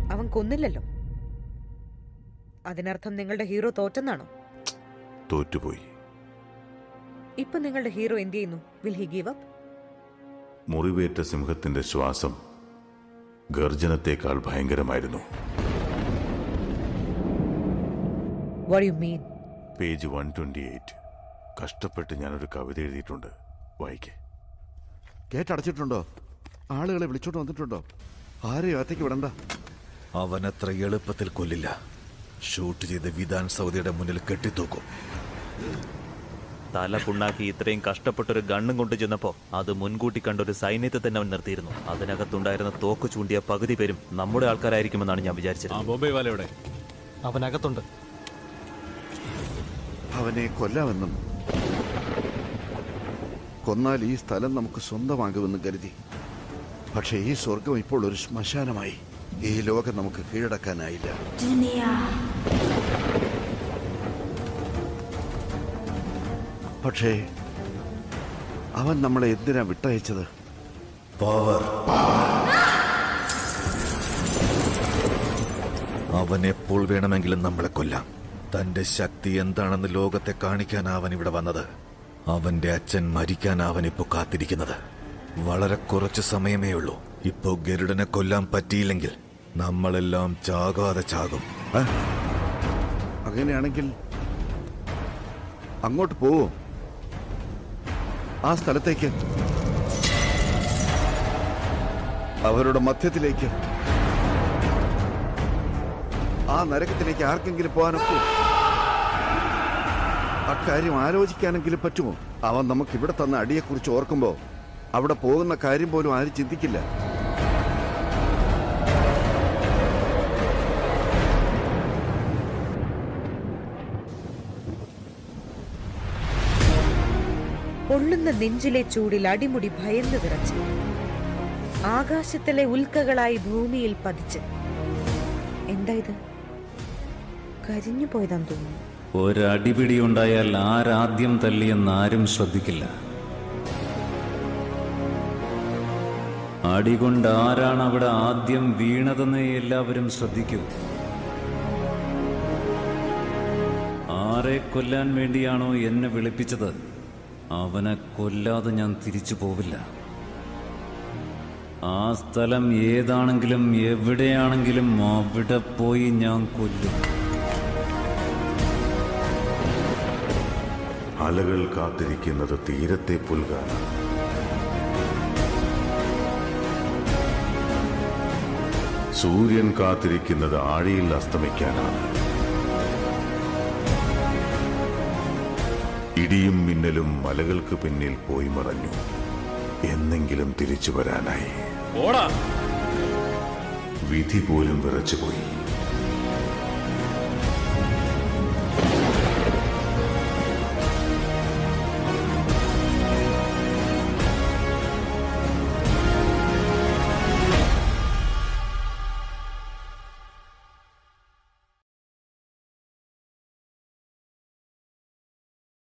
അവൻ കൊന്നില്ലല്ലോ അതിനർത്ഥം നിങ്ങളുടെ ഹീറോ തോറ്റെന്നാണോ തോറ്റുപോയി ഇപ്പൊ നിങ്ങളുടെ ഹീറോ എന്ത് ചെയ്യുന്നു വിൽ ഹി ഗീവ് അപ്പ് മുറിവേറ്റ സിംഹത്തിന്റെ ശ്വാസം ഗർജനത്തേക്കാൾ ഭയങ്കരമായിരുന്നു what you mean page one twenty eight കഷ്ടപ്പെട്ട് ഞാനൊരു കവിത എഴുതിയിട്ടുണ്ട് വായിക്കേ കേട്ടടച്ചിട്ടുണ്ടോ ആളുകളെ വിളിച്ചോണ്ട് വന്നിട്ടുണ്ടോ ആരെയും അകത്തേക്ക് വിടണ്ട അവനത്ര എളുപ്പത്തിൽ കൊല്ലില്ല ഷൂട്ട് ചെയ്ത് വിധാൻ സൗദിയുടെ മുന്നിൽ കെട്ടിത്തൂക്കും തല പുണ്ണാക്കി ഇത്രയും കഷ്ടപ്പെട്ടൊരു ഗണ്ണും കൊണ്ടു ചെന്നപ്പോ അത് മുൻകൂട്ടി കണ്ട ഒരു സൈന്യത്തെ തന്നെ അവൻ നിർത്തിയിരുന്നു അതിനകത്തുണ്ടായിരുന്ന തോക്ക് ചൂണ്ടിയ പകുതി പേരും നമ്മുടെ ആൾക്കാരായിരിക്കുമെന്നാണ് ഞാൻ വിചാരിച്ചത് ആ ബോംബെ വാല എവിടെ അവനകത്തുണ്ട് അവനെ കൊല്ലാമെന്നും കൊന്നാൽ ഈ സ്ഥലം നമുക്ക് സ്വന്തമാകുമെന്നും കരുതി പക്ഷേ ഈ സ്വർഗം ഇപ്പോൾ ഒരു ശ്മശാനമായി ഈ ലോകം നമുക്ക് കീഴടക്കാനായില്ല പക്ഷേ അവൻ നമ്മളെ എന്തിനാ വിട്ടയച്ചത് പവർ അവൻ എപ്പോൾ വേണമെങ്കിലും നമ്മളെ കൊല്ലാം തന്റെ ശക്തി എന്താണെന്ന് ലോകത്തെ കാണിക്കാൻ അവൻ ഇവിടെ വന്നത് അവന്റെ അച്ഛൻ മരിക്കാൻ അവൻ ഇപ്പോ കാത്തിരിക്കുന്നത് വളരെ കുറച്ച് സമയമേ ഉള്ളൂ ഇപ്പോ ഗരുഡനെ കൊല്ലാൻ പറ്റിയില്ലെങ്കിൽ നമ്മളെല്ലാം ചാകാതെ ചാകും ആ? അങ്ങനെയാണെങ്കിൽ അങ്ങോട്ട് പോവോ ആ സ്ഥലത്തേക്ക് അവരുടെ മധ്യത്തിലേക്ക് ആ നരകത്തിലേക്ക് ആർക്കെങ്കിലും പോകാനൊക്കെ അക്കാര്യം ആലോചിക്കാനെങ്കിലും പറ്റുമോ അവൻ നമുക്ക് ഇവിടെ തന്ന അടിയെക്കുറിച്ച് ഓർക്കുമ്പോ അവിടെ പോകുന്ന കാര്യം പോലും ആരും ചിന്തിക്കില്ല പൊള്ളുന്ന നെഞ്ചിലെ ചൂടിൽ അടിമുടി ഭയന്നു വിറച്ച് ആകാശത്തിലെ ഉൽക്കകളായി ഭൂമിയിൽ പതിച്ച് എന്താ ഇത് കരിഞ്ഞു പോയതാന്ന് തോന്നുന്നു ഒരടിപിടി ഉണ്ടായാൽ ആരാദ്യം തല്ലിയെന്ന് ആരും ശ്രദ്ധിക്കില്ല അടികൊണ്ട് ആരാണ് അവിടെ ആദ്യം വീണതെന്ന് എല്ലാവരും ശ്രദ്ധിക്കൂ ആരെ കൊല്ലാൻ വേണ്ടിയാണോ എന്നെ വിളിപ്പിച്ചത് അവനെ കൊല്ലാതെ ഞാൻ തിരിച്ചു പോവില്ല ആ സ്ഥലം ഏതാണെങ്കിലും എവിടെയാണെങ്കിലും അവിടെ പോയി ഞാൻ കൊല്ലും അലകൾ കാത്തിരിക്കുന്നത് തീരത്തെ പുൽകാനാണ് സൂര്യൻ കാത്തിരിക്കുന്നത് ആഴിയിൽ അസ്തമിക്കാനാണ് ഇടിയും മിന്നലും മലകൾക്ക് പിന്നിൽ പോയി മറഞ്ഞു എന്നെങ്കിലും തിരിച്ചു വരാനായി ഓടാ വിധി പോലും വിറച്ചുപോയി